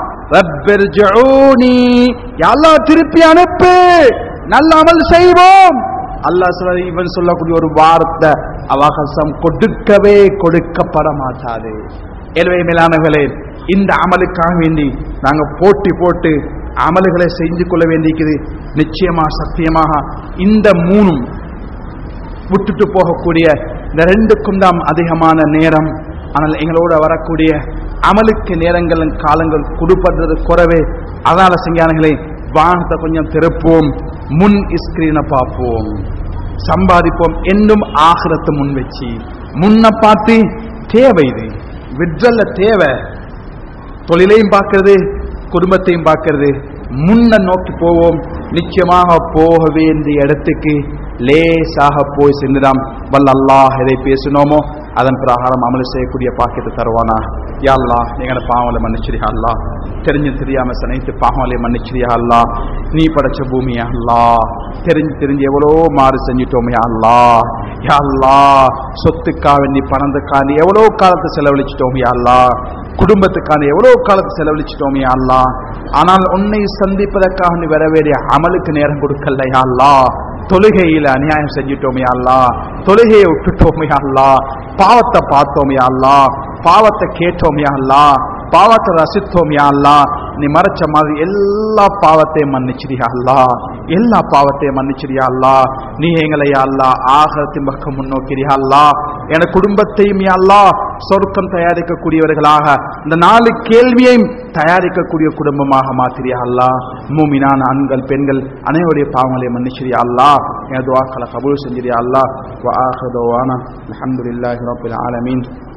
ரப்பிர்ஜூனி அல்லாஹ் திருப்பி அனுப்பு நல்ல அமல் செய்வோம் அல்லாஹ் சொல்ல இவன் சொல்லக்கூடிய ஒரு வார்த்தை அவகாசம் கொடுக்கவே கொடுக்கப்பட மாட்டாது எனவே மேலானவர்களே இந்த அமலுக்காக வேண்டி நாங்க போட்டி போட்டு அமல்களை செஞ்சு கொள்ள வேண்டியிருக்குது நிச்சயமா சத்தியமாக இந்த மூணும் விட்டுட்டு போகக்கூடிய இந்த ரெண்டுக்கும் தான் அதிகமான நேரம் ஆனால் எங்களோட வரக்கூடிய அமலுக்கு நேரங்களும் காலங்கள் கொடுப்பது குறவே அதனால செஞ்சானுங்களே வாகனத்தை கொஞ்சம் திருப்போம் முன் ஸ்கிரீனை பார்ப்போம் சம்பாதிப்போம் என்னும் ஆகிரத்தை முன் வச்சு முன்ன பார்த்து தேவை இது விட்ரல்ல தேவை தொழிலையும் பார்க்கறது குடும்பத்தையும் பார்க்கறது முன்ன நோக்கி போவோம் நிச்சயமாக போக வேண்டிய இடத்துக்கு லேசாக போய் சென்றுதான் வல்ல அல்லாஹ் எதை பேசினோமோ அதன் பிரகாரம் அமல் செய்யக்கூடிய பாக்கியத்தை தருவானா யா அல்லாஹ் எங்களோட பாவங்களை மன்னிச்சிரியா அல்லா தெரிஞ்சு தெரியாம சனைத்து பாவங்களை மன்னிச்சிரியா அல்லா நீ படைச்ச பூமியா அல்லா தெரிஞ்சு தெரிஞ்சு எவ்வளோ மாறு செஞ்சிட்டோமே அல்லா யா அல்லா சொத்துக்காக நீ பணத்துக்காண்டி எவ்வளோ காலத்தை செலவழிச்சிட்டோமே அல்லா குடும்பத்துக்கான எவ்வளவு காலத்தை செலவழிச்சிட்டோமே அல்லா ஆனால் உன்னை சந்திப்பதற்காக நீ வர வேண்டிய அமலுக்கு நேரம் கொடுக்கலையா அல்லா தொழுகையில அநியாயம் செஞ்சிட்டோமே அல்லா தொழுகையை விட்டுட்டோமே அல்லா பாவத்தை பார்த்தோமே அல்லா பாவத்தை கேட்டோமே அல்லா பாவத்தை ரசித்தோம் யா அல்லா நீ மறைச்ச மாதிரி எல்லா பாவத்தையும் மன்னிச்சிரியா அல்லா எல்லா பாவத்தையும் மன்னிச்சிரியா அல்லா நீ எங்களை யா அல்லா ஆகத்தின் பக்கம் முன்னோக்கிறியா அல்லா என குடும்பத்தையும் யா அல்லா சொர்க்கம் தயாரிக்கக்கூடியவர்களாக இந்த நாலு கேள்வியையும் தயாரிக்கக்கூடிய குடும்பமாக மாத்திரியா அல்லா மூமினான ஆண்கள் பெண்கள் அனைவருடைய பாவங்களை மன்னிச்சிரியா அல்லா என் துவாக்களை கபூல் செஞ்சிரியா அல்லா வ ஆஹதவானா அல்ஹம்துலில்லாஹி ரப்பில் ஆலமீன்